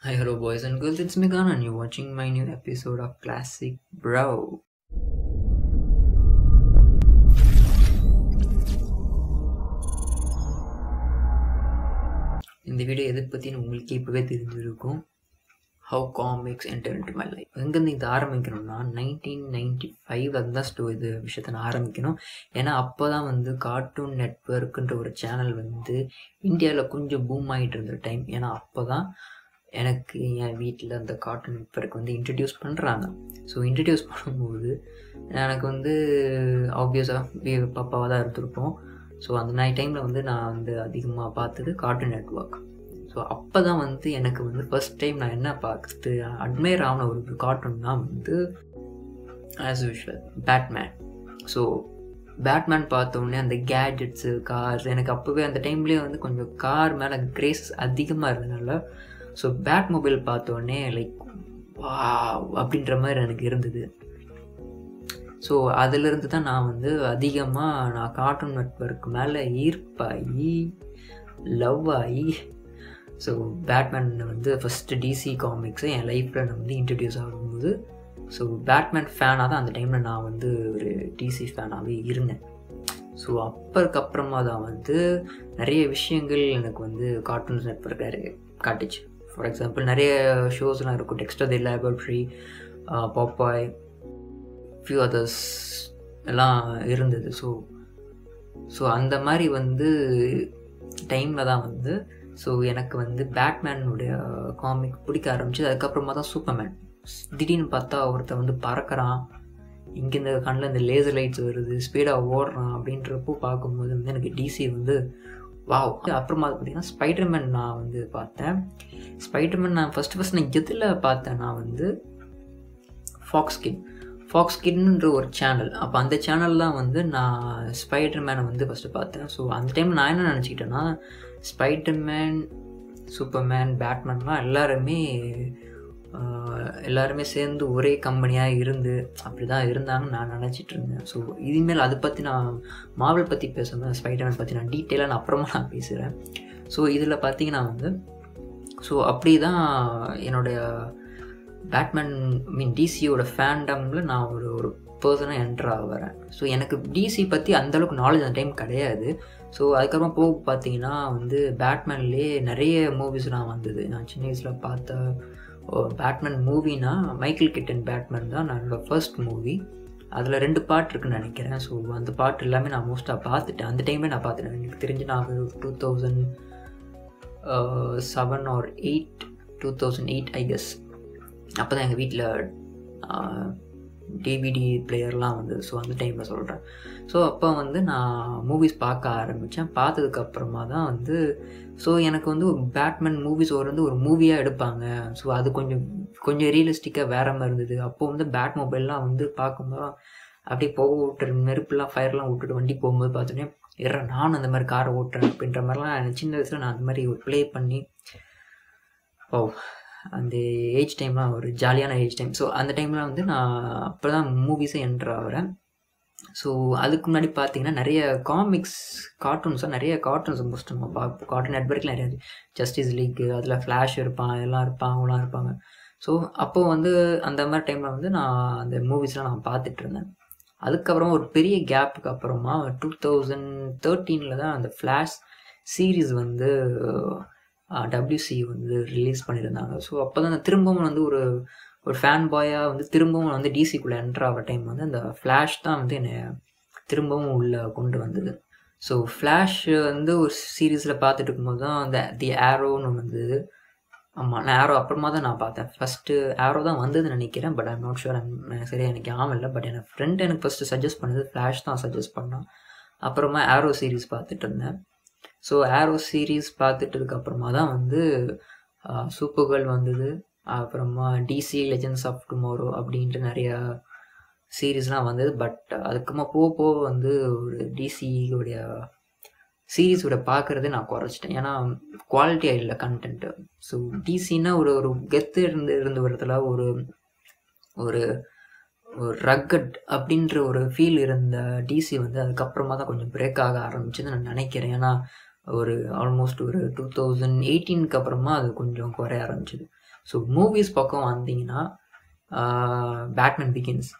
Hi, hello, boys and girls. It's Megan, and you're watching my new episode of Classic Bro. இந்த video எதை பற்றினு உங்களுக்கு இப்போவே தெரிஞ்சிருக்கும் how comics enter into my life எங்கேருந்து இது ஆரம்பிக்கணும்னா நைன்டீன் நைன்டி ஃபைவ் அதுதான் ஸ்டோ இது விஷயத்த நான் ஆரம்பிக்கணும் ஏன்னா அப்போ தான் வந்து கார்ட்டூன் நெட்ஒர்க்குன்ற ஒரு சேனல் வந்து இந்தியாவில் கொஞ்சம் பூம் ஆகிட்டு இருந்த டைம் ஏன்னா அப்போ தான் எனக்கு என் வீட்டில் அந்த கார்ட்டூன் நெட்ஒர்க் வந்து இன்ட்ரடியூஸ் பண்ணுறாங்க ஸோ இன்ட்ரடியூஸ் பண்ணும்போது எனக்கு வந்து ஆப்வியஸாக பாப்பாவாக தான் இருந்திருப்போம் ஸோ அந்த நைட் டைமில் வந்து நான் வந்து அதிகமாக பார்த்தது கார்ட்டூன் நெட்ஒர்க் ஸோ அப்போ தான் வந்து எனக்கு வந்து ஃபர்ஸ்ட் டைம் நான் என்ன பார்க்குறது அட்மையர் ஆன ஒரு கார்ட்டூன்னா வந்து as usual Batman so Batman பார்த்தோன்னே அந்த கேஜெட்ஸு கார்ஸ் எனக்கு அப்போவே அந்த டைம்லேயே வந்து கொஞ்சம் கார் மேலே கிரேஸ் அதிகமாக இருந்ததுனால ஸோ பேட் மொபைல் பார்த்தோன்னே லைக் வா அப்படின்ற மாதிரி எனக்கு இருந்தது ஸோ அதிலிருந்து தான் நான் வந்து அதிகமாக நான் கார்ட்டூன் நெட்ஒர்க் மேலே ஈர்ப்பாகி லவ் ஆகி ஸோ பேட்மேன் வந்து ஃபஸ்ட்டு டிசி காமிக்ஸை என் லைஃப்பில் நான் வந்து இன்ட்ரடியூஸ் ஆகும்போது ஸோ பேட்மேன் ஃபேனாக தான் அந்த டைமில் நான் வந்து ஒரு டிசி ஃபேனாகவே இருந்தேன் ஸோ அப்போக்கு அப்புறமா தான் வந்து நிறைய விஷயங்கள் எனக்கு வந்து கார்ட்டூன்ஸ் நெட்ஒர்க் காட்டுச்சு ஃபார் எக்ஸாம்பிள் நிறைய ஷோஸ்லாம் இருக்கும் Dexter the laboratory Popeye few others எல்லாம் இருந்தது ஸோ ஸோ அந்த மாதிரி வந்து டைமில் தான் வந்து ஸோ எனக்கு வந்து பேட்மேனுடைய காமிக் பிடிக்க ஆரம்பிச்சு அதுக்கப்புறமா தான் சூப்பர்மேன் திடீர்னு பார்த்தா ஒருத்தன் வந்து பறக்கிறான் இங்கேருந்து கண்ணில் இந்த லேசர் லைட்ஸ் வருது ஸ்பீடாக ஓடுறான் அப்படின்றப்போ பார்க்கும்போது வந்து எனக்கு டிசி வந்து வாவ் அப்புறமா பார்த்தீங்கன்னா ஸ்பைடர்மேன் நான் வந்து பார்த்தேன் ஸ்பைடர்மேன் நான் ஃபஸ்ட்டு ஃபஸ்ட் நான் எதில் பார்த்தேன் நான் வந்து ஃபாக்ஸ் கிட் ஃபாக்ஸ் கிட்ன்ற ஒரு சேனல் அப்போ அந்த சேனல் தான் வந்து நான் ஸ்பைடர்மேனை வந்து ஃபஸ்ட்டு பார்த்தேன் ஸோ அந்த டைம் நான் என்ன நினச்சிக்கிட்டேன்னா ஸ்பைடர்மேன் சூப்பர்மேன் பேட்மேன்லாம் எல்லாருமே எல்லாருமே சேர்ந்து ஒரே கம்பெனியாக இருந்து அப்படி தான் இருந்தாங்கன்னு நான் நினச்சிட்டு இருந்தேன் ஸோ இனிமேல் அதை பற்றி நான் மாவல் பற்றி பேசுவேன் ஸ்பைடர்மேன் பற்றி நான் டீட்டெயிலாக நான் அப்புறமா நான் பேசுகிறேன் ஸோ இதில் பார்த்தீங்கன்னா வந்து ஸோ அப்படி தான் என்னுடைய பேட்மேன் மீன் டிசியோட ஃபேண்டமில் நான் ஒரு ஒரு பர்சனாக என்ட்ரு ஆகிறேன் ஸோ எனக்கு டிசி பற்றி அந்தளவுக்கு நாலேஜ் அந்த டைம் கிடையாது ஸோ அதுக்கப்புறம் போக பார்த்தீங்கன்னா வந்து பேட்மேன்லேயே நிறைய மூவிஸ்லாம் வந்தது நான் சின்ன வயசில் பார்த்த பேட்மேன் மூவினா மைக்கேல் கிட்டன் பேட்மேன் தான் நான் என்னோடய ஃபர்ஸ்ட் மூவி அதில் ரெண்டு பாட்டு இருக்குன்னு நினைக்கிறேன் ஸோ அந்த பாட்டு எல்லாமே நான் மோஸ்ட்டாக பார்த்துட்டேன் அந்த டைமே நான் பார்த்துட்டேன் எனக்கு தெரிஞ்சு நான் two thousand seven or eight two thousand eight I guess அப்போ தான் எங்கள் வீட்டில் டிவிடி பிளேயர்லாம் வந்து ஸோ அந்த டைமில் சொல்கிறேன் ஸோ அப்போ வந்து நான் மூவிஸ் பார்க்க ஆரம்பித்தேன் பார்த்ததுக்கப்புறமா தான் வந்து ஸோ எனக்கு வந்து பேட்மேன் மூவிஸ் ஒரு வந்து ஒரு மூவியாக எடுப்பாங்க ஸோ அது கொஞ்சம் கொஞ்சம் ரியலிஸ்டிக்காக வேற மாதிரி இருந்தது அப்போது வந்து பேட் மொபைல்லாம் வந்து பார்க்கும்போது அப்படியே போக விட்டுற நெருப்புலாம் ஃபயர்லாம் விட்டுட்டு வண்டி போகும்போது பார்த்தோன்னே இற நானும் அந்த மாதிரி காரை ஓட்டுறேன் அப்படின்ற மாதிரிலாம் எனக்கு சின்ன வயசில் நான் அந்த மாதிரி ஒரு ப்ளே பண்ணி ஓ அந்த ஏஜ் டைம்லாம் ஒரு ஜாலியான ஏஜ் டைம் ஸோ அந்த டைமில் வந்து நான் அப்போ தான் மூவிஸை என்ட்ரு ஆகிறேன் ஸோ அதுக்கு முன்னாடி பார்த்தீங்கன்னா நிறைய காமிக்ஸ் கார்ட்டூன்ஸாக நிறைய கார்ட்டூன்ஸ் மோஸ்ட் நம்ம பார்ப்போம் கார்ட்டூன் நெட்ஒர்க்கில் நிறைய ஜஸ்டிஸ் லீக் அதில் ஃப்ளாஷ் இருப்பான் எல்லாம் இருப்பான் அவங்களாம் இருப்பாங்க ஸோ அப்போது வந்து அந்த மாதிரி டைமில் வந்து நான் அந்த மூவிஸ்லாம் நான் பார்த்துட்டு இருந்தேன் அதுக்கப்புறம் ஒரு பெரிய கேப்புக்கு அப்புறமா டூ தௌசண்ட் தேர்ட்டீனில் தான் அந்த ஃப்ளாஷ் சீரீஸ் வந்து டபிள்யூசி வந்து ரிலீஸ் பண்ணியிருந்தாங்க ஸோ அப்போ தான் திரும்பவும் வந்து ஒரு ஒரு ஃபேன் பாயாக வந்து திரும்பவும் வந்து டிசிக்குள்ளே என்ட்ரு ஆகிற டைம் வந்து அந்த ஃப்ளாஷ் தான் வந்து என்னை திரும்பவும் உள்ளே கொண்டு வந்தது ஸோ ஃப்ளாஷ் வந்து ஒரு சீரீஸில் பார்த்துட்டு இருக்கும்போது தான் அந்த தி ஆரோன்னு ஒன்று வந்தது ஆமாம் நான் ஆரோ அப்புறமா தான் நான் பார்த்தேன் ஃபஸ்ட்டு ஆரோ தான் வந்ததுன்னு நினைக்கிறேன் பட் ஐம் நாட் ஷுர் சரியாக எனக்கு ஞாபகம் இல்லை பட் எனக்கு ஃப்ரெண்ட் எனக்கு ஃபஸ்ட்டு சஜஸ்ட் பண்ணது ஃப்ளாஷ் தான் சஜஸ்ட் பண்ணான் அப்புறமா ஆரோ சீரீஸ் பார்த்துட்டு இருந்தேன் ஸோ ஆரோ சீரீஸ் பார்த்துட்டதுக்கு அப்புறமா தான் வந்து சூப்பர்கள் வந்தது அப்புறமா டிசி லெஜன்ஸ் ஆஃப் டுமாரோ அப்படின்ட்டு நிறையா சீரீஸ்லாம் வந்தது பட் அதுக்கப்புறமா போக போக வந்து ஒரு டிசியோடைய சீரீஸோட பார்க்குறதே நான் குறைச்சிட்டேன் ஏன்னா குவாலிட்டியாக இல்லை கண்டென்ட்டு ஸோ டிசின்னா ஒரு ஒரு கெத்து இருந்து இருந்து வரதுல ஒரு ஒரு ஒரு ரக்கட் அப்படின்ற ஒரு ஃபீல் இருந்த டிசி வந்து அதுக்கப்புறமா தான் கொஞ்சம் பிரேக் ஆக ஆரம்பிச்சுன்னு நான் நினைக்கிறேன் ஏன்னா ஒரு ஆல்மோஸ்ட் ஒரு டூ தௌசண்ட் எயிட்டீனுக்கு அப்புறமா அது கொஞ்சம் குறைய ஆரம்பிச்சிது ஸோ மூவிஸ் பக்கம் வந்தீங்கன்னா பேட்மேன் பிகின்ஸ்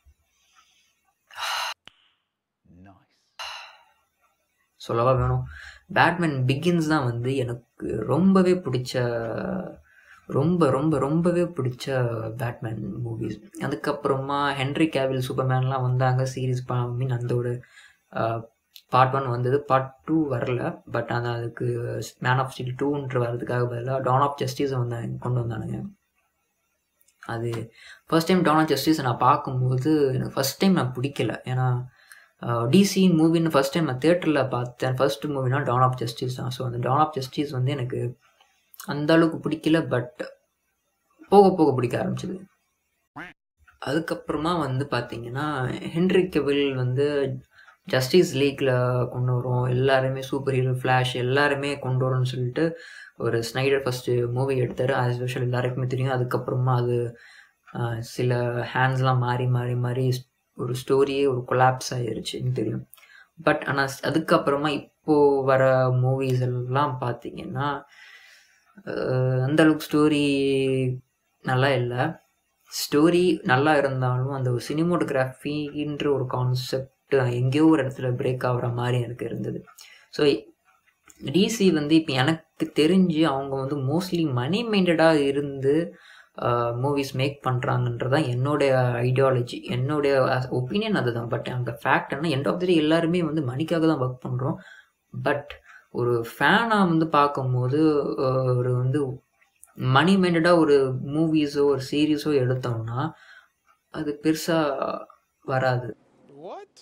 சொல்லவா வேணும் பேட்மேன் பிகின்ஸ் தான் வந்து எனக்கு ரொம்பவே பிடிச்ச ரொம்ப ரொம்ப ரொம்பவே பிடிச்ச பேட்மேன் மூவிஸ் அதுக்கப்புறமா ஹென்ரி கேவில் சூப்பர்மேன்லாம் வந்தாங்க சீரீஸ் மீன் அதோட பார்ட் ஒன் வந்தது பார்ட் டூ வரல பட் ஆனால் அதுக்கு மேன் ஆஃப் ஸ்டீல் டூன்ற வர்றதுக்காக பதிலாக டான் ஆஃப் ஜஸ்டிஸை வந்தாங்க கொண்டு வந்தானுங்க அது first time Dawn of Justice நான் பார்க்கும்போது எனக்கு ஃபர்ஸ்ட் டைம் நான் பிடிக்கல ஏன்னா டிசி மூவின்னு ஃபஸ்ட் டைம் நான் தேட்டரில் பார்த்தேன் ஃபர்ஸ்ட் மூவினா டான் ஆஃப் ஜஸ்டிஸ் தான் ஸோ அந்த டான் ஆஃப் ஜஸ்டிஸ் வந்து எனக்கு அந்த அளவுக்கு பிடிக்கல பட் போக போக பிடிக்க ஆரம்பிச்சது அதுக்கப்புறமா வந்து பார்த்தீங்கன்னா ஹென்ரி கெவில் வந்து ஜஸ்டிஸ் லீக்கில் கொண்டு வரும் எல்லாருமே சூப்பர் ஹீரோ ஃப்ளாஷ் எல்லாருமே கொண்டு வரும்னு சொல்லிட்டு ஒரு ஸ்னைடர் ஃபஸ்ட்டு மூவி எடுத்தார் ஆஸ் யூஷுவல் எல்லாருக்குமே தெரியும் அதுக்கப்புறமா அது சில ஹேண்ட்ஸ்லாம் மாறி மாறி மாறி ஒரு ஸ்டோரியே ஒரு கொலாப்ஸ் ஆகிருச்சுன்னு தெரியும் பட் ஆனால் அதுக்கப்புறமா இப்போது வர மூவிஸ் எல்லாம் பார்த்தீங்கன்னா அந்த அளவுக்கு ஸ்டோரி நல்லா இல்லை ஸ்டோரி நல்லா இருந்தாலும் அந்த ஒரு சினிமோட்டோகிராஃபின்ற ஒரு கான்செப்ட் எங்கேயோ ஒரு இடத்துல பிரேக் ஆகிற மாதிரி எனக்கு இருந்தது ஸோ டிசி வந்து இப்போ எனக்கு தெரிஞ்சு அவங்க வந்து மோஸ்ட்லி மணி மைண்டடாக இருந்து மூவிஸ் மேக் பண்ணுறாங்கன்றதான் என்னுடைய ஐடியாலஜி என்னுடைய ஒப்பீனியன் அதுதான் பட் அந்த ஃபேக்ட் என்ன எண்ட் ஆஃப் தி டே எல்லாருமே வந்து மணிக்காக தான் ஒர்க் பண்ணுறோம் பட் ஒரு ஃபேனாக வந்து பார்க்கும்போது ஒரு வந்து மணி மைண்டடாக ஒரு மூவிஸோ ஒரு சீரீஸோ எடுத்தோம்னா அது பெருசாக வராது What?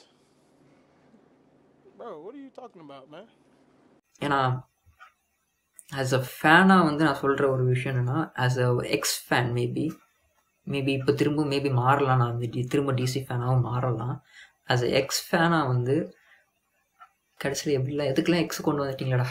Bro, what are you talking about, man? ஏன்னா ஆஸ் அ ஃபேனாக வந்து நான் சொல்கிற ஒரு விஷயம் என்னென்னா as a ex fan maybe maybe இப்போ திரும்ப மேபி மாறலாம் நான் வந்து டி- திரும்ப டிசி ஃபேனாகவும் மாறலாம் ஆஸ் அ எக்ஸ் ஃபேனாக வந்து கடைசியில் எப்படிலாம் எதுக்கெல்லாம் எக்ஸ் கொண்டு வந்துட்டீங்களடா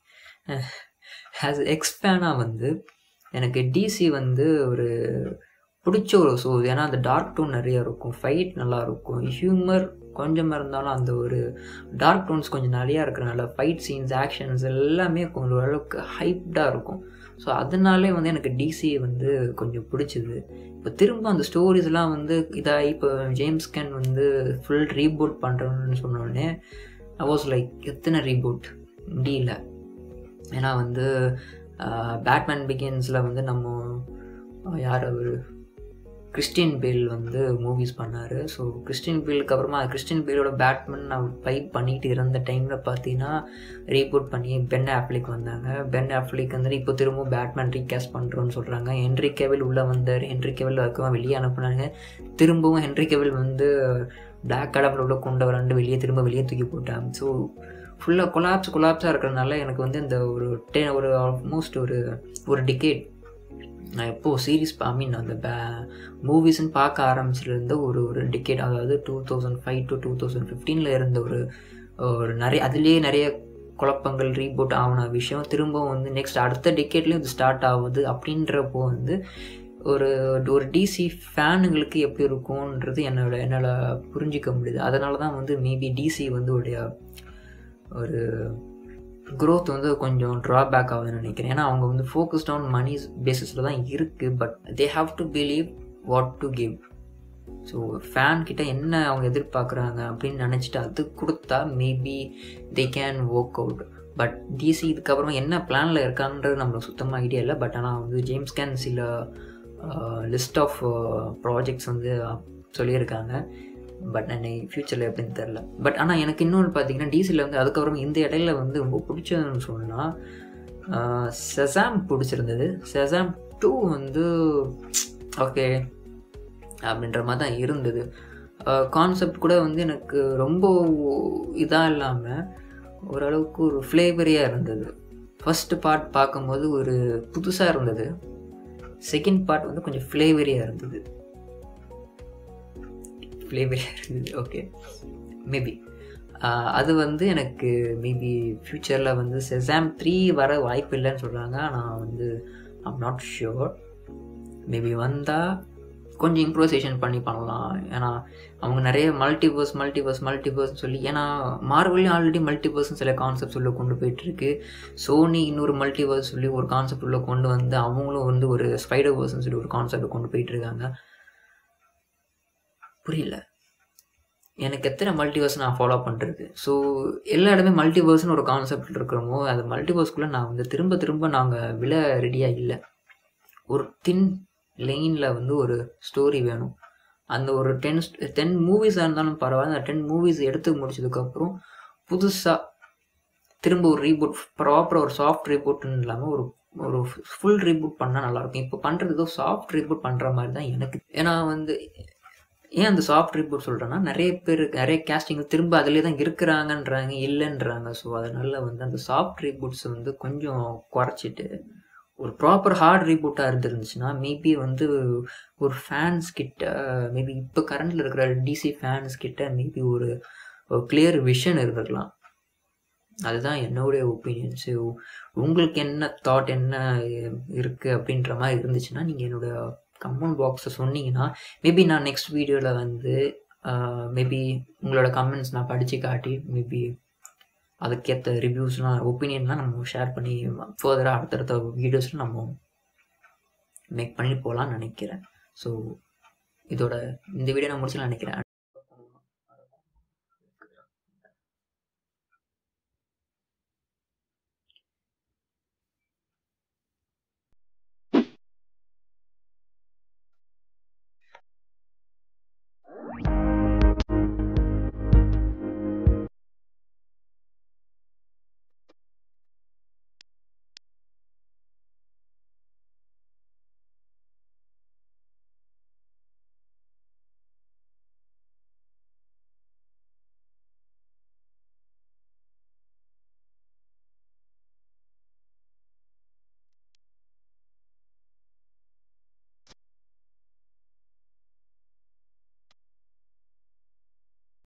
ஆஸ் எக்ஸ் ஃபேனாக வந்து எனக்கு டிசி வந்து ஒரு பிடிச்ச ஒரு ஷோ ஏன்னா அந்த டார்க் டோன் நிறைய இருக்கும் ஃபைட் நல்லா இருக்கும் ஹியூமர் கொஞ்சமாக இருந்தாலும் அந்த ஒரு டார்க் டோன்ஸ் கொஞ்சம் நிறையா இருக்கிறனால ஃபைட் சீன்ஸ் ஆக்ஷன்ஸ் எல்லாமே கொஞ்சம் ஓரளவுக்கு ஹைப்டாக இருக்கும் ஸோ அதனாலே வந்து எனக்கு டிசி வந்து கொஞ்சம் பிடிச்சிது இப்போ திரும்ப அந்த ஸ்டோரிஸ்லாம் வந்து இதாக இப்போ ஜேம்ஸ் கேன் வந்து ஃபுல் ரீபூட் பண்ணுறோன்னு சொன்னோடனே ஐ வாஸ் லைக் எத்தனை ரீபூட் முடியல ஏன்னா வந்து பேட்மேன் பிகின்ஸில் வந்து நம்ம அஹ், யார் அவர் கிறிஸ்டின் பேல் வந்து மூவிஸ் பண்ணார் ஸோ கிறிஸ்டின் பேலுக்கு அப்புறமா கிறிஸ்டின் பேலோட பேட்மேன் நான் ஃபைட் பண்ணிட்டு இருந்த டைமில் பார்த்தீங்கன்னா ரீபூட் பண்ணி பென் ஆஃப்லிக் வந்தாங்க பென் ஆஃப்லிக் வந்து இப்போ திரும்ப பேட்மேன் ரீகேஸ்ட் பண்ணுறோன்னு சொல்கிறாங்க ஹென்ரி கேவில் உள்ளே வந்தார் ஹென்ரி கேவில் அதுக்கப்புறம் வெளியே அனுப்புனாங்க திரும்பவும் ஹென்ரி கேவில் வந்து பிளாக் கடவுள் உள்ள கொண்டு வரண்டு வெளியே திரும்ப வெளியே தூக்கி போட்டாங்க ஸோ ஃபுல்லாக கொலாப்ஸ் கொலாப்ஸாக இருக்கிறனால எனக்கு வந்து இந்த ஒரு டே ஒரு ஆல்மோஸ்ட் ஒரு ஒரு டிகேட் நான் எப்போது சீரீஸ் ஐ மீன் அந்த பே மூவிஸ்ன்னு பார்க்க ஆரம்பிச்சிருந்த ஒரு ஒரு டிக்கெட் அதாவது two thousand five to two thousand ஃபிஃப்டீனில் இருந்த ஒரு ஒரு நிறைய அதுலேயே நிறைய குழப்பங்கள் ரீபோட் ஆகின விஷயம் திரும்பவும் வந்து நெக்ஸ்ட் அடுத்த டிக்கெட்லேயும் இது ஸ்டார்ட் ஆகுது அப்படின்றப்போ வந்து ஒரு ஒரு டிசி ஃபேனுங்களுக்கு எப்படி இருக்கும்ன்றது என்னோட என்னால் புரிஞ்சிக்க முடியுது அதனால தான் வந்து மேபி டிசி வந்து உடைய ஒரு growth வந்து கொஞ்சம் ட்ராபேக் ஆகுதுன்னு நினைக்கிறேன் ஏன்னா அவங்க வந்து ஃபோக்கஸ்ட் ஆன் மணி பேசிஸில் தான் இருக்குது but they have to believe what to give so fan கிட்ட என்ன அவங்க எதிர்பார்க்குறாங்க அப்படின்னு நினச்சிட்டு அது கொடுத்தா maybe they can work out but DC இதுக்கப்புறமா என்ன பிளானில் இருக்கான்றது நம்மளுக்கு சுத்தமாக ஐடியா இல்லை பட் ஆனால் வந்து ஜேம்ஸ் கேன் சில லிஸ்ட் ஆஃப் ப்ராஜெக்ட்ஸ் வந்து சொல்லியிருக்காங்க பட் என்னை ஃப்யூச்சரில் எப்படின்னு தெரில பட் ஆனால் எனக்கு இன்னொன்று பார்த்தீங்கன்னா டிசியில் வந்து அதுக்கப்புறம் இந்த இடையில வந்து ரொம்ப பிடிச்சதுன்னு சொன்னால் செசாம் பிடிச்சிருந்தது செசாம் டூ வந்து ஓகே அப்படின்ற மாதிரி தான் இருந்தது கான்செப்ட் கூட வந்து எனக்கு ரொம்ப இதாக இல்லாமல் ஓரளவுக்கு ஒரு ஃப்ளேவரியாக இருந்தது ஃபஸ்ட்டு பார்ட் பார்க்கும்போது ஒரு புதுசாக இருந்தது செகண்ட் பார்ட் வந்து கொஞ்சம் ஃப்ளேவரியாக இருந்தது ஃப்ளேவரியாக இருந்தது ஓகே மேபி அது வந்து எனக்கு மேபி ஃப்யூச்சரில் வந்து செசாம் த்ரீ வர வாய்ப்பு இல்லைன்னு சொல்கிறாங்க ஆனால் வந்து ஐம் நாட் ஷியோர் மேபி வந்தால் கொஞ்சம் இம்ப்ரோசேஷன் பண்ணி பண்ணலாம் ஏன்னா அவங்க நிறைய மல்டிவர்ஸ் மல்டிவர்ஸ் மல்டிவர்ஸ் சொல்லி ஏன்னா மார்வல்லையும் ஆல்ரெடி மல்டிவர்ஸ்னு சில கான்செப்ட்ஸ் உள்ள கொண்டு போயிட்டுருக்கு சோனி இன்னொரு மல்டிவர்ஸ் சொல்லி ஒரு கான்செப்ட் உள்ள கொண்டு வந்து அவங்களும் வந்து ஒரு ஸ்பைடர் வேர்ஸ்னு சொல்லி ஒரு கான்செப்ட் கொண்டு போயிட்டு இருக்காங்க புரியல எனக்கு எத்தனை மல்டிவர்ஸ் நான் ஃபாலோ பண்ணுறது ஸோ எல்லா இடமே மல்டிவர்ஸ்னு ஒரு கான்செப்ட் இருக்கிறோமோ அந்த மல்டிவர்ஸ்குள்ளே நான் வந்து திரும்ப திரும்ப நாங்கள் விழ ரெடியாக இல்லை ஒரு தின் லைனில் வந்து ஒரு ஸ்டோரி வேணும் அந்த ஒரு டென் டென் மூவிஸாக இருந்தாலும் பரவாயில்ல அந்த டென் மூவிஸ் எடுத்து முடிச்சதுக்கப்புறம் புதுசாக திரும்ப ஒரு ரீபூட் ப்ராப்பராக ஒரு சாஃப்ட் ரீபூட்னு இல்லாமல் ஒரு ஒரு ஃபுல் ரீபூட் பண்ணால் நல்லாயிருக்கும் இப்போ பண்ணுறது ஏதோ சாஃப்ட் ரீபூட் பண்ணுற மாதிரி தான் எனக்கு ஏன்னா வந்து ஏன் அந்த சாஃப்ட் ரீபூட் சொல்கிறேன்னா நிறைய பேர் நிறைய கேஸ்டிங் திரும்ப அதிலே தான் இருக்கிறாங்கன்றாங்க இல்லைன்றாங்க ஸோ அதனால் வந்து அந்த சாஃப்ட் ரீபூட்ஸ் வந்து கொஞ்சம் குறைச்சிட்டு ஒரு ப்ராப்பர் ஹார்ட் ரீபூட்டாக இருந்துருந்துச்சுன்னா மேபி வந்து ஒரு ஃபேன்ஸ் கிட்ட மேபி இப்போ கரண்டில் இருக்கிற டிசி ஃபேன்ஸ் கிட்ட மேபி ஒரு கிளியர் விஷன் இருந்திருக்கலாம் அதுதான் என்னுடைய ஒப்பீனியன்ஸு உங்களுக்கு என்ன தாட் என்ன இருக்குது அப்படின்ற மாதிரி இருந்துச்சுன்னா நீங்கள் என்னோட கமெண்ட் பாக்ஸை சொன்னீங்கன்னா மேபி நான் நெக்ஸ்ட் வீடியோவில் வந்து மேபி உங்களோட கமெண்ட்ஸ் நான் படித்து காட்டி மேபி அதுக்கேற்ற ரிவ்யூஸ்லாம் ஒப்பீனியன்லாம் நம்ம ஷேர் பண்ணி ஃபர்தராக அடுத்தடுத்த வீடியோஸில் நம்ம மேக் பண்ணி போகலான்னு நினைக்கிறேன் ஸோ இதோட இந்த வீடியோ நான் முடிச்சு நினைக்கிறேன்